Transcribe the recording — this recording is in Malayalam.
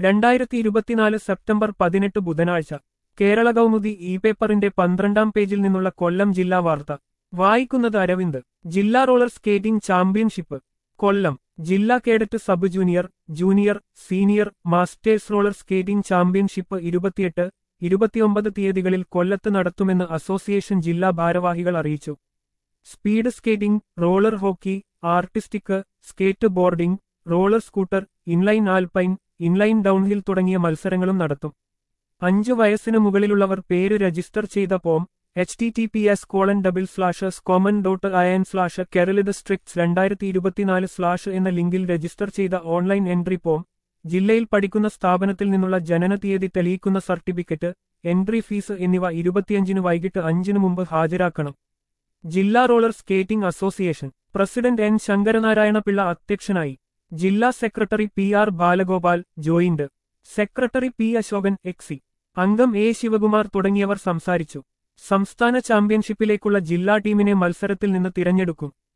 രണ്ടായിരത്തി ഇരുപത്തിനാല് സെപ്റ്റംബർ പതിനെട്ട് ബുധനാഴ്ച കേരള കൗമുദി ഇ പേപ്പറിന്റെ പന്ത്രണ്ടാം പേജിൽ നിന്നുള്ള കൊല്ലം ജില്ലാ വാർത്ത വായിക്കുന്നത് അരവിന്ദ് ജില്ലാ റോളർ സ്കേറ്റിംഗ് ചാമ്പ്യൻഷിപ്പ് കൊല്ലം ജില്ലാ cadet sub junior junior senior masters roller skating championship ഇരുപത്തിയെട്ട് ഇരുപത്തിയൊമ്പത് തീയതികളിൽ കൊല്ലത്ത് നടത്തുമെന്ന് അസോസിയേഷൻ ജില്ലാ ഭാരവാഹികൾ അറിയിച്ചു speed skating roller hockey artistic skateboarding roller scooter inline alpine inline downhill തുടങ്ങിയ മത്സരങ്ങളും നടത്തും അഞ്ചു വയസ്സിന് മുകളിലുള്ളവർ പേര് രജിസ്റ്റർ ചെയ്ത form H T T P S colon double slash common dot in slash കേരളിത് സ്ട്രിക്ട്സ് രണ്ടായിരത്തി ഇരുപത്തിനാല് സ്ലാഷ് എന്ന ലിങ്കിൽ രജിസ്റ്റർ ചെയ്ത ഓൺലൈൻ എൻട്രി ഫോം ജില്ലയിൽ പഠിക്കുന്ന സ്ഥാപനത്തിൽ നിന്നുള്ള ജനനതീയതി തെളിയിക്കുന്ന സർട്ടിഫിക്കറ്റ് എൻട്രി ഫീസ് എന്നിവ ഇരുപത്തിയഞ്ചിന് വൈകിട്ട് അഞ്ചിനു മുമ്പ് ഹാജരാക്കണം ജില്ലാ roller skating association president N Sankaranarayana Pillai അധ്യക്ഷനായി ജില്ലാ secretary P R Balagopal joint secretary P Ashokan exec അംഗം എ ശിവകുമാർ തുടങ്ങിയവർ സംസാരിച്ചു സംസ്ഥാന ചാമ്പ്യൻഷിപ്പിലേക്കുള്ള ജില്ലാ ടീമിനെ മത്സരത്തിൽ നിന്ന് തിരഞ്ഞെടുക്കും